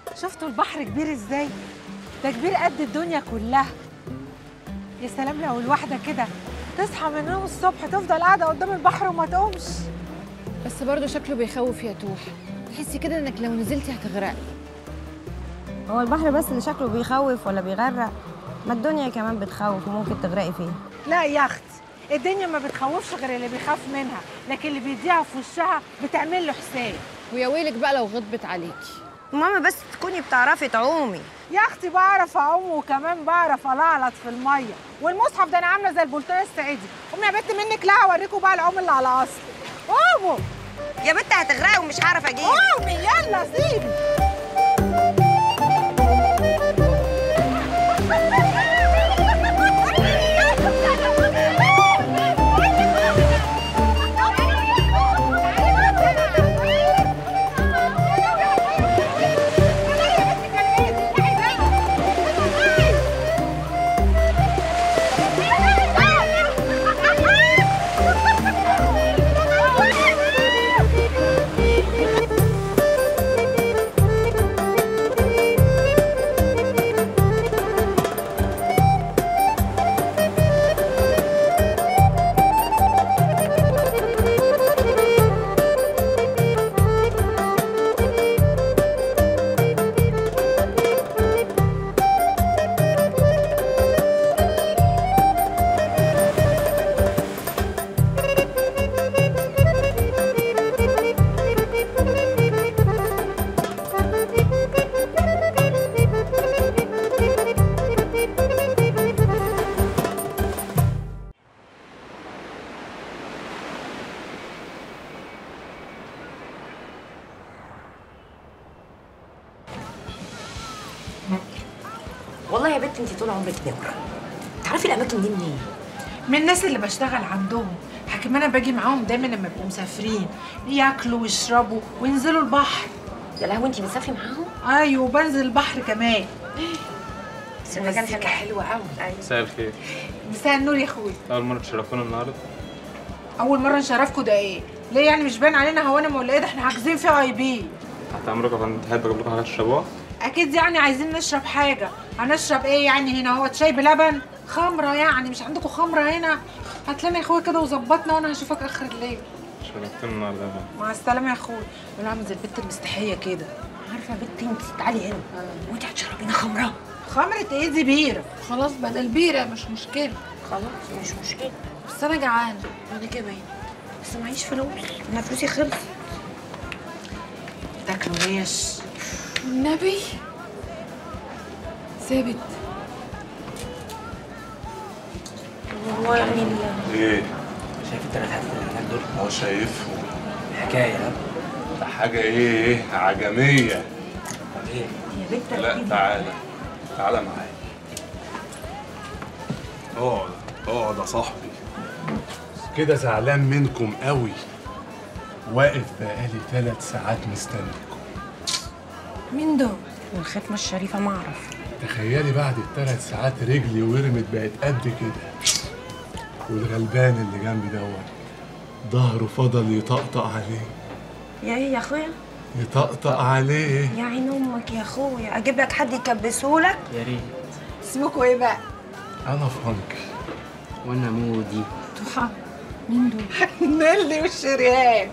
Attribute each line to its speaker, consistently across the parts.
Speaker 1: شفتوا البحر كبير ازاي ده كبير قد الدنيا كلها يا سلام لو الواحده كده تصحى من النوم الصبح تفضل قاعده قدام البحر وما تقومش
Speaker 2: بس برضه شكله بيخوف يا توح تحسي كده انك لو نزلتي هتغرقي
Speaker 3: هو البحر بس اللي شكله بيخوف ولا بيغرق ما الدنيا كمان بتخوف وممكن تغرقي فيها
Speaker 1: لا يا اختي الدنيا ما بتخوفش غير اللي بيخاف منها لكن اللي بيضيع في وشها بتعمل له حساب
Speaker 2: ويا ويلك بقى لو غضبت عليكي
Speaker 3: المهم بس تكوني بتعرفي تعومي
Speaker 1: يا اختي بعرف اعوم وكمان بعرف العلط في الميه والمصحف ده انا عامله زي البلطيه السعيدي قومي يا بنت منك لا اوريكم بقى العوم اللي على اصل قوموا
Speaker 3: يا بنت هتغرقي ومش هعرف اجيب
Speaker 1: قومي يلا سيبي
Speaker 4: والله يا بنت انت طول عمرك نمره تعرفي الاماكن دي منين
Speaker 1: من الناس اللي بشتغل عندهم حكيم انا باجي معاهم دايما لما يبقوا مسافرين ياكلوا ويشربوا وينزلوا البحر
Speaker 4: يا لهوي انت بتسافري معاهم
Speaker 1: ايوه وبنزل البحر كمان
Speaker 4: بس المكان
Speaker 1: مزيكا
Speaker 4: حلو
Speaker 1: حلوه قوي
Speaker 5: مساء الخير
Speaker 1: مساء النور يا اخوي
Speaker 5: أول مرة تشرفونا النهاردة
Speaker 1: اول مره نشرفكم ده ايه ليه يعني مش باين علينا هوانم ولا ايه ده احنا حاجزين في اي بي
Speaker 5: تحت أمرك يا فندم تحب أجيب لكم حاجة تشربوها؟
Speaker 1: اكيد يعني عايزين نشرب حاجه هنشرب ايه يعني هنا هو شاي بلبن خمره يعني مش عندكم خمره هنا هات لنا يا اخويا كده وظبطنا وانا هشوفك اخر الليل
Speaker 5: شرفتونا النهاردة يا فندم
Speaker 1: مع السلامه يا اخويا وانا عامل زي البت المستحيه كده
Speaker 4: عارفه يا بنت انت تعالي هنا وانت هتشربينا خمره
Speaker 1: خمره ايه دي بيره
Speaker 2: خلاص بدل بيره مش مشكله
Speaker 4: خلاص مش مشكله
Speaker 2: بس انا جعانه
Speaker 4: انا كمان بس معيش فلوس انا فلوسي خلصت
Speaker 1: تاكلوا ليش
Speaker 2: النبي ثابت
Speaker 4: هو يعني ال-
Speaker 6: ايه
Speaker 7: شايف الثلاث حاجات اللي هناك دول
Speaker 6: هو شايفهم
Speaker 7: حكايه ها
Speaker 6: ده حاجه ايه عجميه
Speaker 7: طب ايه
Speaker 4: يا بنت
Speaker 6: لا تعالى تعالى معايا اقعد اقعد يا صاحبي كده زعلان منكم قوي واقف بقالي ثلاث ساعات مستنيكم
Speaker 2: مين دول
Speaker 4: الختمه الشريفه ما اعرف
Speaker 6: تخيلي بعد الثلاث ساعات رجلي ورمت بقت قد كده والغلبان اللي جنبي دوت ظهره فضل يطقطق عليه
Speaker 4: يا ايه يا اخويا
Speaker 6: يطقطق عليه
Speaker 4: يا عين امك يا اخويا اجيب لك حد يكبسهولك
Speaker 7: يا ريت
Speaker 1: اسمكوا ايه بقى
Speaker 6: انا فرانكي
Speaker 7: وانا مودي
Speaker 2: توحة مين دول
Speaker 1: نيلي والشريان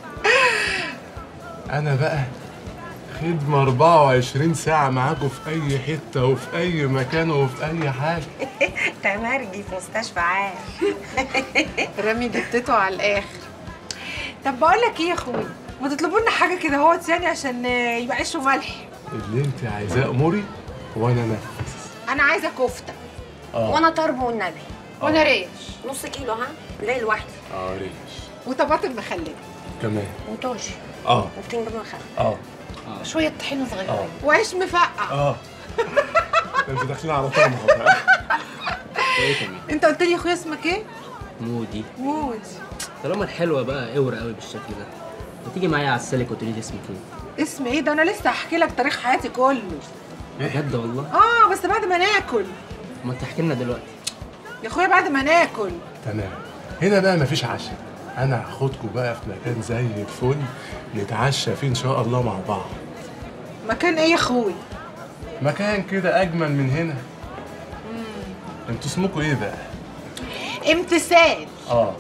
Speaker 6: انا بقى خدمة 24 ساعة معاكم في أي حتة وفي أي مكان وفي أي حاجة
Speaker 4: تمرجي في مستشفى عام
Speaker 1: رامي جتته على الاخر طب بقول لك ايه يا اخويا ما تطلبوا لنا حاجه كده هو تاني عشان آه، يبقى عيش وملح
Speaker 6: اللي أنت عايزاه أموري وأنا نفذ
Speaker 1: انا عايزه كفته
Speaker 4: وانا طرب والنبي
Speaker 2: وانا ريش
Speaker 4: نص كيلو ها لا لوحدي
Speaker 6: آه ريش
Speaker 1: وطماطم مخلله
Speaker 6: كمان
Speaker 4: وطاش
Speaker 6: آه
Speaker 4: وبتنجان مخلل
Speaker 6: آه
Speaker 2: شويه طحينه صغيره
Speaker 1: وعيش مفقع
Speaker 6: آه أنتوا داخلين على طمع بقى
Speaker 7: وايه كمان
Speaker 1: انت قلت لي يا اخويا اسمك ايه
Speaker 7: مودي
Speaker 1: مود
Speaker 7: طالما الحلوه بقى اور قوي بالشكل ده ما تيجي معايا على السلك وتقولي لي اسمك ايه
Speaker 1: اسم ايه ده انا لسه هحكي لك تاريخ حياتي كله
Speaker 7: بجد والله
Speaker 1: اه بس بعد ما ناكل
Speaker 7: ما تحكي لنا دلوقتي
Speaker 1: يا اخويا بعد ما ناكل
Speaker 6: تمام هنا بقى مفيش عشاء أنا هاخدكم بقى في مكان زي الفل نتعشى فيه إن شاء الله مع بعض
Speaker 1: مكان ايه يا اخوي
Speaker 6: مكان كده اجمل من هنا انتوا اسمكم ايه بقى
Speaker 1: امتثال
Speaker 6: اه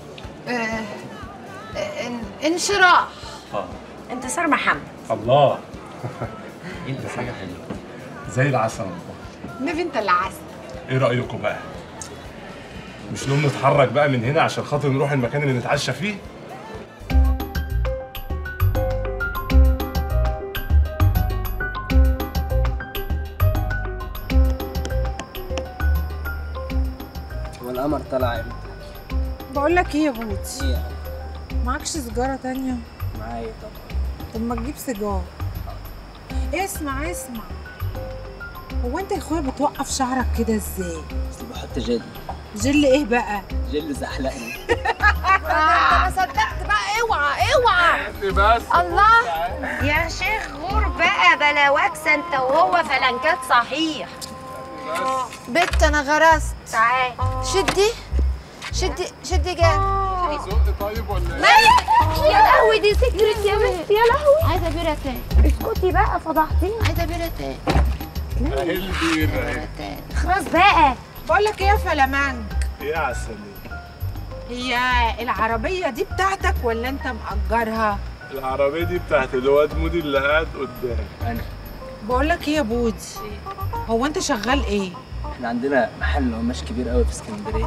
Speaker 2: انشراح
Speaker 6: اه
Speaker 4: انتصار محمد
Speaker 6: الله
Speaker 7: ايه ده حاجه حلوه
Speaker 6: زي العسل والله
Speaker 1: نبي انت اللي عسل
Speaker 6: ايه رايكم بقى مش نقوم نتحرك بقى من هنا عشان خاطر نروح المكان اللي نتعشى فيه
Speaker 7: هو القمر طلع امتى؟
Speaker 1: بقول لك ايه يا بودي
Speaker 7: ايه
Speaker 1: معكش سيجاره تانية
Speaker 7: معايا طبعا
Speaker 1: طب ما تجيب سيجاره اسمع اسمع هو انت يا اخويا بتوقف شعرك كده ازاي
Speaker 7: بس بحط جل
Speaker 1: جل ايه بقى
Speaker 7: جل زحلقني
Speaker 2: ما صدقت بقى اوعى اوعى
Speaker 6: بس
Speaker 2: الله
Speaker 4: يا شيخ غور بقى بلا واكس انت وهو فلنكات صحيح
Speaker 2: بت انا غرست
Speaker 4: تعال
Speaker 2: شدي شدي شدي جامد
Speaker 6: زق طيب ولا ايه
Speaker 2: يا لهوي دي سكرت يا بنت يا لهوي عايزه بيره تاني
Speaker 4: اسكتي بقى فضحتيني
Speaker 2: عايزه بيره تاني
Speaker 6: اهي البير اهي
Speaker 4: خلاص بقى
Speaker 1: بقول لك ايه يا فلامانج
Speaker 6: ايه عسل
Speaker 1: هي العربيه دي بتاعتك ولا انت مأجرها
Speaker 6: العربيه دي بتاعت الواد مودي اللي قاعد قدام
Speaker 1: بقول لك ايه يا بودي هو انت شغال ايه
Speaker 7: احنا عندنا محل قماش كبير قوي في اسكندريه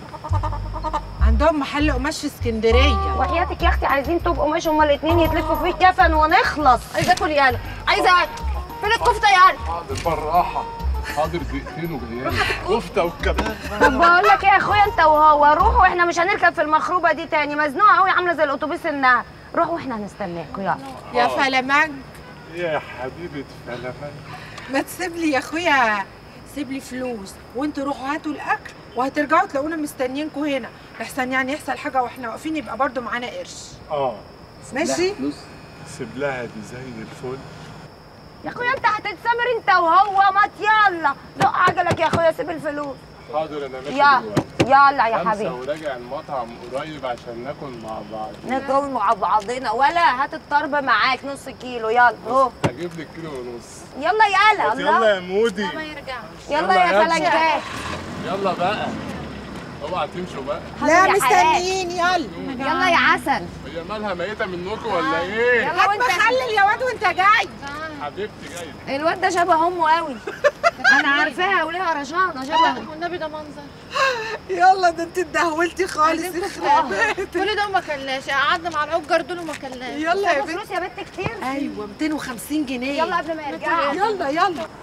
Speaker 1: عندهم محل قماش في اسكندريه
Speaker 4: وحياتك يا اختي عايزين تبقوا ماشي هما الاتنين يتلفوا فيه كفن ونخلص
Speaker 2: عايزه اكل يالا عايزه اكل فين الكفته يالا
Speaker 6: حاضر بالراحه حاضر دقيقتين وجايين كفته والكباب
Speaker 4: طب بقول لك ايه يا اخويا انت وهو روحوا واحنا مش هنركب في المخروبه دي تاني مزنوقه قوي عامله زي الاتوبيس النهر روحوا واحنا هنستناكوا يلا
Speaker 1: يا فلامانج
Speaker 6: يا حبيبه فلمان
Speaker 1: ما تسيب لي يا اخويا سيب لي فلوس وانتوا روحوا هاتوا الاكل وهترجعوا تلاقونا مستنيينكوا هنا لحسن يعني يحصل حاجه واحنا واقفين يبقى برضو معانا قرش
Speaker 6: اه
Speaker 1: ماشي
Speaker 7: فلوس
Speaker 6: سيب لها دي زي الفل
Speaker 4: يا اخويا انت هتتسامر انت وهو ما يلا دق عجلك يا اخويا سيب الفلوس
Speaker 6: حاضر انا ماشي
Speaker 4: يلا
Speaker 6: دلوقتي
Speaker 4: يلا يا
Speaker 6: خمسة
Speaker 4: حبيبي
Speaker 6: وراجع المطعم قريب عشان ناكل مع بعض
Speaker 4: ناكل مع بعضنا ولا هات الطرب معاك نص كيلو يلا اهو
Speaker 6: هجيب لك كيلو ونص
Speaker 4: يلا يلا
Speaker 6: بس
Speaker 4: الله
Speaker 6: يلا يا مودي
Speaker 2: ما يرجعش
Speaker 4: يلا
Speaker 6: يلا
Speaker 4: يا
Speaker 6: يا
Speaker 4: فلنكات
Speaker 6: يلا بقى اوعى تمشوا بقى
Speaker 1: لا
Speaker 4: يا حلال.
Speaker 1: مستنيين يلا
Speaker 4: يلا يا عسل
Speaker 6: هي مالها ميته منكم ولا ايه
Speaker 4: يلا
Speaker 1: هات
Speaker 4: وانت
Speaker 1: مخلل يا واد وانت جاي
Speaker 6: حبيبتي جاي
Speaker 4: الواد ده شبه امه قوي انا عارفاها وليها رشانه شبهه
Speaker 2: والنبي ده منظر
Speaker 1: يلا ده انت اتدهولتي خالص
Speaker 2: عايزين
Speaker 1: يخرب
Speaker 2: كفته كل ده وما كلناش قعدنا مع العجر دول وما كلناش
Speaker 1: يلا يا
Speaker 4: تاخد
Speaker 1: بنت
Speaker 4: فلوس يا بنت كتير
Speaker 1: ايوه 250 جنيه
Speaker 4: يلا قبل ما يرجعوا
Speaker 1: يلا يلا